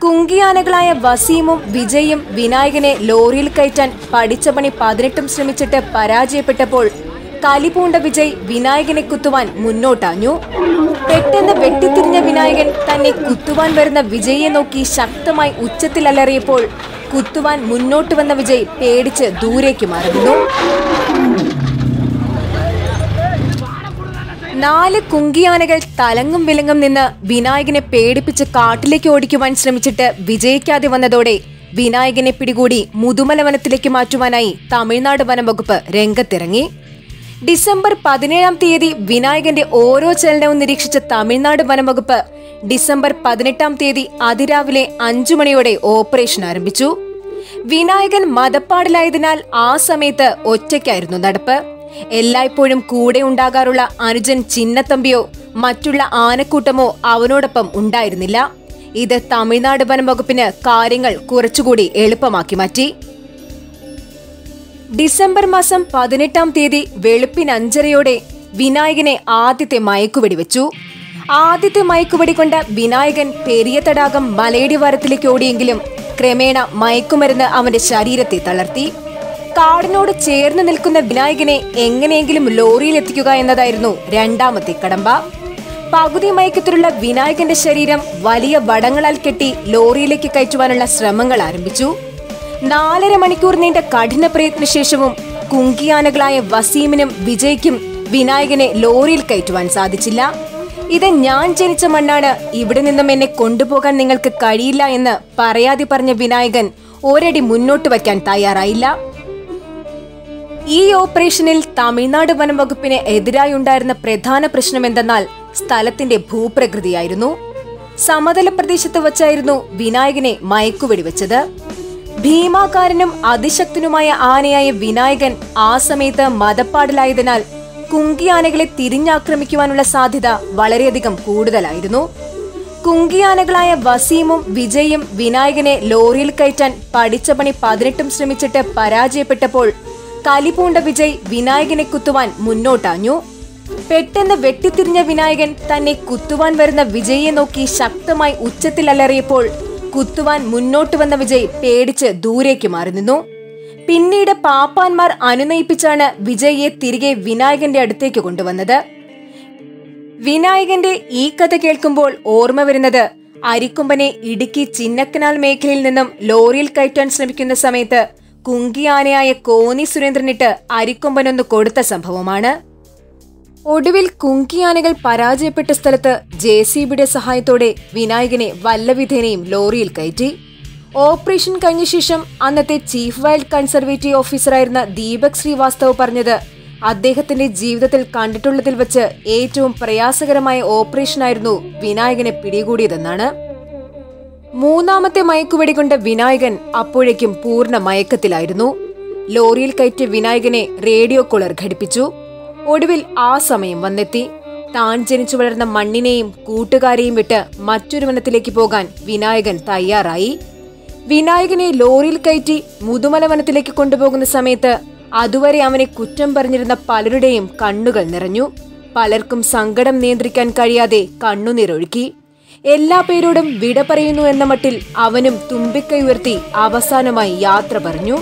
കുങ്കിയാനകളായ വസീമും വിജയും വിനായകനെ ലോറിയിൽ കയറ്റാൻ പഠിച്ച പണി പതിനെട്ടും ശ്രമിച്ചിട്ട് പരാജയപ്പെട്ടപ്പോൾ കലിപൂണ്ട വിജയ് വിനായകനെ കുത്തുവാൻ മുന്നോട്ടാഞ്ഞു പെട്ടെന്ന് വെട്ടിത്തിരിഞ്ഞ വിനായകൻ തന്നെ കുത്തുവാൻ വരുന്ന വിജയെ നോക്കി ശക്തമായി ഉച്ചത്തിൽ അലറിയപ്പോൾ കുത്തുവാൻ മുന്നോട്ട് വന്ന വിജയ് പേടിച്ച് ദൂരേക്ക് മറന്നു നാല് കുങ്കിയാനകൾ തലങ്ങും വിലങ്ങും നിന്ന് വിനായകനെ പേടിപ്പിച്ച് കാട്ടിലേക്ക് ഓടിക്കുവാൻ ശ്രമിച്ചിട്ട് വിജയിക്കാതെ വന്നതോടെ വിനായകനെ പിടികൂടി മുതുമല വനത്തിലേക്ക് മാറ്റുവാനായി തമിഴ്നാട് വനം വകുപ്പ് രംഗത്തിറങ്ങി ഡിസംബർ പതിനേഴാം തീയതി വിനായകന്റെ ഓരോ ചലനവും നിരീക്ഷിച്ച തമിഴ്നാട് വനം വകുപ്പ് ഡിസംബർ പതിനെട്ടാം തീയതി അതിരാവിലെ അഞ്ചു മണിയോടെ ഓപ്പറേഷൻ ആരംഭിച്ചു വിനായകൻ മതപ്പാടിലായതിനാൽ ആ സമയത്ത് ഒറ്റയ്ക്കായിരുന്നു നടപ്പ് എല്ലായ്പ്പോഴും കൂടെ ഉണ്ടാകാറുള്ള അനുജൻ ചിന്നത്തമ്പിയോ മറ്റുള്ള ആനക്കൂട്ടമോ അവനോടൊപ്പം ഉണ്ടായിരുന്നില്ല ഇത് തമിഴ്നാട് വനം വകുപ്പിന് കാര്യങ്ങൾ കുറച്ചുകൂടി എളുപ്പമാക്കി മാറ്റി ഡിസംബർ മാസം പതിനെട്ടാം തീയതി വെളുപ്പിന് അഞ്ചരയോടെ വിനായകനെ ആദ്യത്തെ മയക്കുവെടി വെച്ചു ആദ്യത്തെ മയക്കുവെടി കൊണ്ട വിനായകൻ പെരിയ തടാകം മലയടിവാരത്തിലേക്ക് ഓടിയെങ്കിലും ക്രമേണ മയക്കുമരുന്ന് അവന്റെ ശരീരത്തെ തളർത്തി കാടിനോട് ചേർന്ന് നിൽക്കുന്ന വിനായകനെ എങ്ങനെയെങ്കിലും ലോറിയിൽ എത്തിക്കുക എന്നതായിരുന്നു രണ്ടാമത്തെ കടമ്പ പകുതി മയക്കത്തിലുള്ള വിനായകന്റെ ശരീരം വലിയ വടങ്ങളാൽ കെട്ടി ലോറിയിലേക്ക് കയറ്റുവാനുള്ള ശ്രമങ്ങൾ ആരംഭിച്ചു നാലര മണിക്കൂർ നീണ്ട കഠിന പ്രയത്നശേഷവും കുങ്കിയാനകളായ വസീമിനും വിജയ്ക്കും വിനായകനെ ലോറിയിൽ കയറ്റുവാൻ സാധിച്ചില്ല ഇത് ഞാൻ ജനിച്ച മണ്ണാണ് ഇവിടെ നിന്നും എന്നെ കൊണ്ടുപോകാൻ നിങ്ങൾക്ക് കഴിയില്ല എന്ന് പറയാതെ പറഞ്ഞ വിനായകൻ ഒരടി മുന്നോട്ട് വയ്ക്കാൻ തയ്യാറായില്ല ഈ ഓപ്പറേഷനിൽ തമിഴ്നാട് വനം വകുപ്പിന് എതിരായുണ്ടായിരുന്ന പ്രധാന പ്രശ്നം എന്തെന്നാൽ സ്ഥലത്തിന്റെ ഭൂപ്രകൃതിയായിരുന്നു സമതല പ്രദേശത്ത് വച്ചായിരുന്നു വിനായകനെ മയക്കുവെടിവെച്ചത് ഭീമാകാരനും അതിശക്തനുമായ ആനയായ വിനായകൻ ആ സമയത്ത് മതപ്പാടിലായതിനാൽ കുങ്കിയാനകളെ തിരിഞ്ഞാക്രമിക്കുവാനുള്ള സാധ്യത വളരെയധികം കൂടുതലായിരുന്നു കുങ്കിയാനകളായ വസീമും വിജയും വിനായകനെ ലോറിയിൽ കയറ്റാൻ പഠിച്ച പണി പതിനെട്ടും ശ്രമിച്ചിട്ട് പരാജയപ്പെട്ടപ്പോൾ കലിപൂണ്ട വിജയ് വിനായകനെ കുത്തുവാൻ മുന്നോട്ടാഞ്ഞു പെട്ടെന്ന് വെട്ടിത്തിരിഞ്ഞ വിനായകൻ തന്നെ കുത്തുവാൻ വരുന്ന വിജയെ നോക്കി ശക്തമായി ഉച്ചത്തിൽ അലറിയപ്പോൾ കുത്തുവാൻ മുന്നോട്ട് വന്ന വിജയ് പേടിച്ച് ദൂരേക്ക് മാറി നിന്നു പിന്നീട് പാപ്പാന്മാർ അനുനയിപ്പിച്ചാണ് വിജയെ തിരികെ വിനായകന്റെ അടുത്തേക്ക് കൊണ്ടുവന്നത് വിനായകന്റെ ഈ കഥ കേൾക്കുമ്പോൾ ഓർമ്മ വരുന്നത് അരിക്കൊമ്പനെ ഇടുക്കി ചിന്നക്കനാൽ മേഖലയിൽ നിന്നും ലോറിയിൽ കയറ്റാൻ ശ്രമിക്കുന്ന സമയത്ത് കുങ്കിയാനയായ കോന്നി സുരേന്ദ്രനിട്ട് അരിക്കൊമ്പനൊന്ന് കൊടുത്ത സംഭവമാണ് ഒടുവിൽ കുങ്കിയാനകൾ പരാജയപ്പെട്ട സ്ഥലത്ത് ജെ സി ബിയുടെ സഹായത്തോടെ വിനായകനെ വല്ലവിധേനയും ലോറിയിൽ കയറ്റി ഓപ്പറേഷൻ കഴിഞ്ഞ ശേഷം അന്നത്തെ ചീഫ് വൈൽഡ് കൺസർവേറ്റീവ് ഓഫീസറായിരുന്ന ദീപക് ശ്രീവാസ്തവ് പറഞ്ഞത് അദ്ദേഹത്തിന്റെ ജീവിതത്തിൽ കണ്ടിട്ടുള്ളതിൽ വെച്ച് ഏറ്റവും പ്രയാസകരമായ ഓപ്പറേഷനായിരുന്നു വിനായകനെ പിടികൂടിയതെന്നാണ് മൂന്നാമത്തെ മയക്കുവെടി കൊണ്ട വിനായകൻ അപ്പോഴേക്കും പൂർണ്ണ മയക്കത്തിലായിരുന്നു ലോറിയിൽ കയറ്റിയ വിനായകനെ റേഡിയോ കോളർ ഘടിപ്പിച്ചു ഒടുവിൽ ആ സമയം വന്നെത്തി താൻ ജനിച്ചു വളർന്ന മണ്ണിനെയും കൂട്ടുകാരെയും വിട്ട് മറ്റൊരു വനത്തിലേക്ക് പോകാൻ വിനായകൻ തയ്യാറായി വിനായകനെ ലോറിയിൽ കയറ്റി മുതുമല വനത്തിലേക്ക് കൊണ്ടുപോകുന്ന സമയത്ത് അതുവരെ അവനെ കുറ്റം പറഞ്ഞിരുന്ന പലരുടെയും കണ്ണുകൾ നിറഞ്ഞു പലർക്കും സങ്കടം നിയന്ത്രിക്കാൻ കഴിയാതെ കണ്ണുനീരൊഴുക്കി എല്ലാ പേരോടും വിട പറയുന്നു എന്ന മട്ടിൽ അവനും തുമ്പിക്കൈ ഉയർത്തി അവസാനമായി യാത്ര പറഞ്ഞു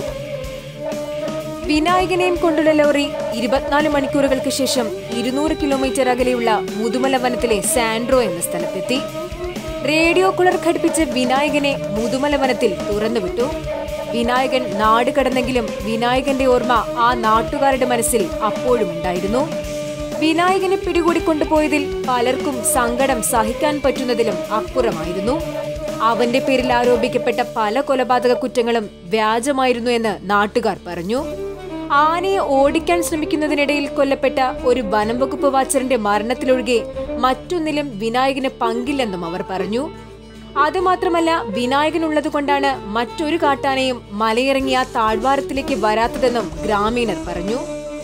വിനായകനെയും കൊണ്ടുള്ള ലോറി ഇരുപത്തിനാല് മണിക്കൂറുകൾക്ക് ശേഷം ഇരുന്നൂറ് കിലോമീറ്റർ അകലെയുള്ള മുതുമല വനത്തിലെ സാൻഡ്രോ എന്ന സ്ഥലത്തെത്തി റേഡിയോ കുളർ ഘടിപ്പിച്ച് വിനായകനെ മുതുമല വനത്തിൽ തുറന്നുവിട്ടു വിനായകൻ നാട് കടന്നെങ്കിലും വിനായകന്റെ ഓർമ്മ ആ നാട്ടുകാരുടെ മനസ്സിൽ അപ്പോഴും ഉണ്ടായിരുന്നു വിനായകനെ പിടികൂടി കൊണ്ടുപോയതിൽ പലർക്കും സങ്കടം സഹിക്കാൻ പറ്റുന്നതിലും അപ്പുറമായിരുന്നു അവന്റെ പേരിൽ ആരോപിക്കപ്പെട്ട പല കൊലപാതക കുറ്റങ്ങളും വ്യാജമായിരുന്നു എന്ന് നാട്ടുകാർ പറഞ്ഞു ആനയെ ഓടിക്കാൻ ശ്രമിക്കുന്നതിനിടയിൽ കൊല്ലപ്പെട്ട ഒരു വനം വകുപ്പ് വാച്ചറിന്റെ മരണത്തിലൊഴികെ മറ്റൊന്നിലും വിനായകന് പങ്കില്ലെന്നും അവർ പറഞ്ഞു അതുമാത്രമല്ല വിനായകനുള്ളത് കൊണ്ടാണ് മറ്റൊരു കാട്ടാനയും മലയിറങ്ങി ആ താഴ്വാരത്തിലേക്ക് വരാത്തതെന്നും ഗ്രാമീണർ പറഞ്ഞു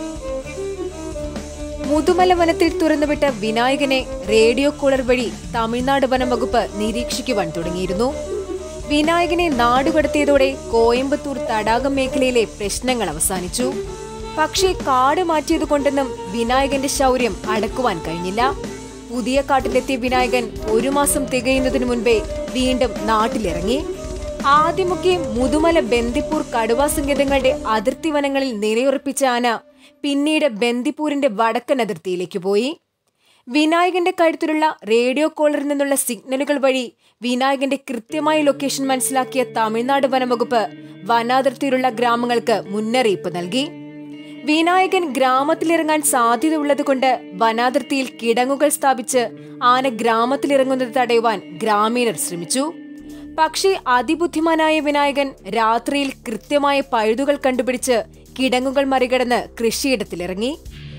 മുതുമല വനത്തിൽ തുറന്നുവിട്ട വിനായകനെ റേഡിയോ കോളർ വഴി തമിഴ്നാട് വനം വകുപ്പ് നിരീക്ഷിക്കുവാൻ തുടങ്ങിയിരുന്നു വിനായകനെ നാടുകടത്തിയതോടെ കോയമ്പത്തൂർ തടാകം മേഖലയിലെ പ്രശ്നങ്ങൾ അവസാനിച്ചു പക്ഷേ കാട് മാറ്റിയതുകൊണ്ടെന്നും വിനായകന്റെ ശൗര്യം അടക്കുവാൻ കഴിഞ്ഞില്ല പുതിയ കാട്ടിലെത്തിയ വിനായകൻ ഒരു മാസം തികയുന്നതിനു മുൻപേ വീണ്ടും നാട്ടിലിറങ്ങി ആദ്യമൊക്കെ മുതുമല ബന്ദിപ്പൂർ കടുവാ സങ്കേതങ്ങളുടെ അതിർത്തി വനങ്ങളിൽ നിലയുറപ്പിച്ച ആന പിന്നീട് ബന്ദിപ്പൂരിന്റെ വടക്കൻ അതിർത്തിയിലേക്ക് പോയി വിനായകന്റെ കഴുത്തിലുള്ള റേഡിയോ കോളറിൽ നിന്നുള്ള സിഗ്നലുകൾ വഴി വിനായകന്റെ കൃത്യമായ ലൊക്കേഷൻ മനസ്സിലാക്കിയ തമിഴ്നാട് വനംവകുപ്പ് വനാതിർത്തിയിലുള്ള ഗ്രാമങ്ങൾക്ക് മുന്നറിയിപ്പ് നൽകി വിനായകൻ ഗ്രാമത്തിലിറങ്ങാൻ സാധ്യതയുള്ളതുകൊണ്ട് വനാതിർത്തിയിൽ കിടങ്ങുകൾ സ്ഥാപിച്ച് ആന ഗ്രാമത്തിലിറങ്ങുന്നത് തടയുവാൻ ഗ്രാമീണർ ശ്രമിച്ചു പക്ഷേ അതിബുദ്ധിമാനായ വിനായകൻ രാത്രിയിൽ കൃത്യമായ പഴുതുകൾ കണ്ടുപിടിച്ച് കിടങ്ങുകൾ മറികടന്ന് കൃഷിയിടത്തിലിറങ്ങി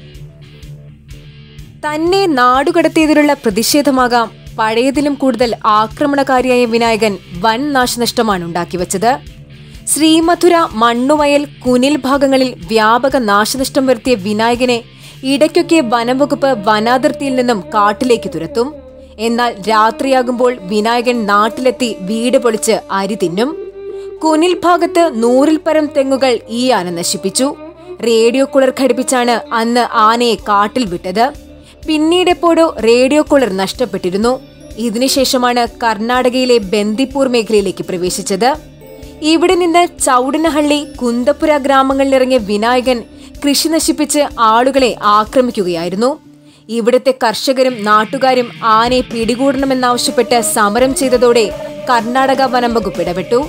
തന്നെ നാടുകടത്തിയതിലുള്ള പ്രതിഷേധമാകാം പഴയതിലും കൂടുതൽ ആക്രമണകാരിയായ വിനായകൻ വൻ നാശനഷ്ടമാണ് ഉണ്ടാക്കിവച്ചത് ശ്രീമധുര മണ്ണുവയൽ കുനിൽ ഭാഗങ്ങളിൽ വ്യാപക നാശനഷ്ടം വരുത്തിയ വിനായകനെ ഇടയ്ക്കൊക്കെ വനംവകുപ്പ് വനാതിർത്തിയിൽ നിന്നും കാട്ടിലേക്ക് തുരത്തും എന്നാൽ രാത്രിയാകുമ്പോൾ വിനായകൻ നാട്ടിലെത്തി വീട് പൊളിച്ച് അരി തിന്നും കുനിൽ ഭാഗത്ത് നൂറിൽ പരം തെങ്ങുകൾ ഈ ആന നശിപ്പിച്ചു റേഡിയോ കുളർ ഘടിപ്പിച്ചാണ് അന്ന് ആനയെ കാട്ടിൽ വിട്ടത് പിന്നീട് എപ്പോഴോ റേഡിയോ കുളർ നഷ്ടപ്പെട്ടിരുന്നു ഇതിനുശേഷമാണ് കർണാടകയിലെ ബന്ദിപ്പൂർ മേഖലയിലേക്ക് പ്രവേശിച്ചത് ഇവിടെ നിന്ന് ചൌടനഹള്ളി കുന്തപ്പുര ഗ്രാമങ്ങളിലിറങ്ങിയ വിനായകൻ കൃഷി നശിപ്പിച്ച് ആളുകളെ ആക്രമിക്കുകയായിരുന്നു ഇവിടുത്തെ കർഷകരും നാട്ടുകാരും ആനയെ പിടികൂടണമെന്നാവശ്യപ്പെട്ട് സമരം ചെയ്തതോടെ കർണാടക വനം വകുപ്പ് ഇടപെട്ടു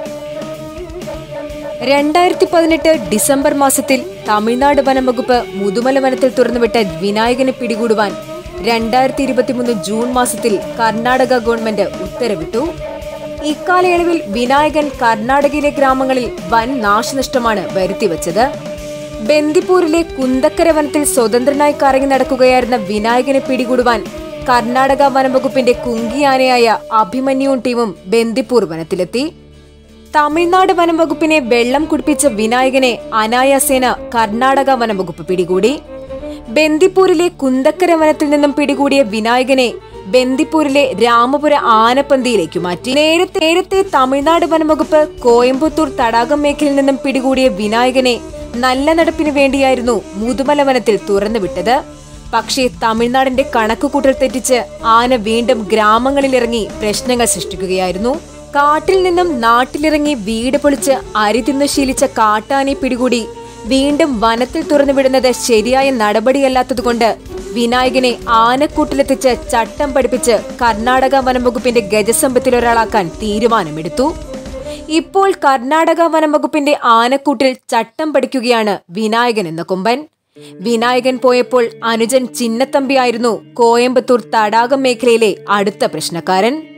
രണ്ടായിരത്തി പതിനെട്ട് ഡിസംബർ മാസത്തിൽ തമിഴ്നാട് വനം വകുപ്പ് മുതുമല വനത്തിൽ തുറന്നുവിട്ട വിനായകനെ പിടികൂടുവാൻ രണ്ടായിരത്തി ഇരുപത്തിമൂന്ന് ജൂൺ മാസത്തിൽ കർണാടക ഗവൺമെന്റ് ഉത്തരവിട്ടു ഇക്കാലയളവിൽ വിനായകൻ കർണാടകയിലെ ഗ്രാമങ്ങളിൽ വൻ നാശനഷ്ടമാണ് വരുത്തിവച്ചത് ബന്ദിപ്പൂരിലെ കുന്തക്കര വനത്തിൽ സ്വതന്ത്രനായി കറങ്ങി നടക്കുകയായിരുന്ന വിനായകനെ പിടികൂടുവാൻ കർണാടക വനംവകുപ്പിന്റെ കുങ്കിയാനയായ അഭിമന്യുവും ടീമും ബന്ദിപ്പൂർ വനത്തിലെത്തി തമിഴ്നാട് വനം വകുപ്പിനെ വെള്ളം കുടിപ്പിച്ച വിനായകനെ അനായാസേന കർണാടക വനം വകുപ്പ് പിടികൂടി ബന്ദിപ്പൂരിലെ കുന്തക്കര വനത്തിൽ നിന്നും പിടികൂടിയ വിനായകനെ ബന്ദിപ്പൂരിലെ രാമപുര ആനപ്പന്തിയിലേക്ക് മാറ്റി നേരത്തെ നേരത്തെ തമിഴ്നാട് വനം വകുപ്പ് കോയമ്പത്തൂർ തടാകം മേഖലയിൽ നിന്നും പിടികൂടിയ വിനായകനെ നല്ല നടപ്പിനു വേണ്ടിയായിരുന്നു മുതുമല വനത്തിൽ തുറന്നുവിട്ടത് പക്ഷേ തമിഴ്നാടിന്റെ കണക്കുകൂട്ടൽ തെറ്റിച്ച് ആന വീണ്ടും ഗ്രാമങ്ങളിലിറങ്ങി പ്രശ്നങ്ങൾ സൃഷ്ടിക്കുകയായിരുന്നു കാട്ടിൽ നിന്നും നാട്ടിലിറങ്ങി വീട് പൊളിച്ച് അരി തിന്നു ശീലിച്ച കാട്ടാനെ പിടികൂടി വീണ്ടും വനത്തിൽ തുറന്നുവിടുന്നത് ശരിയായ നടപടിയല്ലാത്തതുകൊണ്ട് വിനായകനെ ആനക്കൂട്ടിലെത്തിച്ച് ചട്ടം പഠിപ്പിച്ച് കർണാടക വനംവകുപ്പിന്റെ ഗജസമ്പത്തിലൊരാളാക്കാൻ തീരുമാനമെടുത്തു ഇപ്പോൾ കർണാടക വനംവകുപ്പിന്റെ ആനക്കൂട്ടിൽ ചട്ടം പഠിക്കുകയാണ് വിനായകൻ എന്ന കൊമ്പൻ വിനായകൻ പോയപ്പോൾ അനുജൻ ചിന്നത്തമ്പിയായിരുന്നു കോയമ്പത്തൂർ തടാകം മേഖലയിലെ അടുത്ത പ്രശ്നക്കാരൻ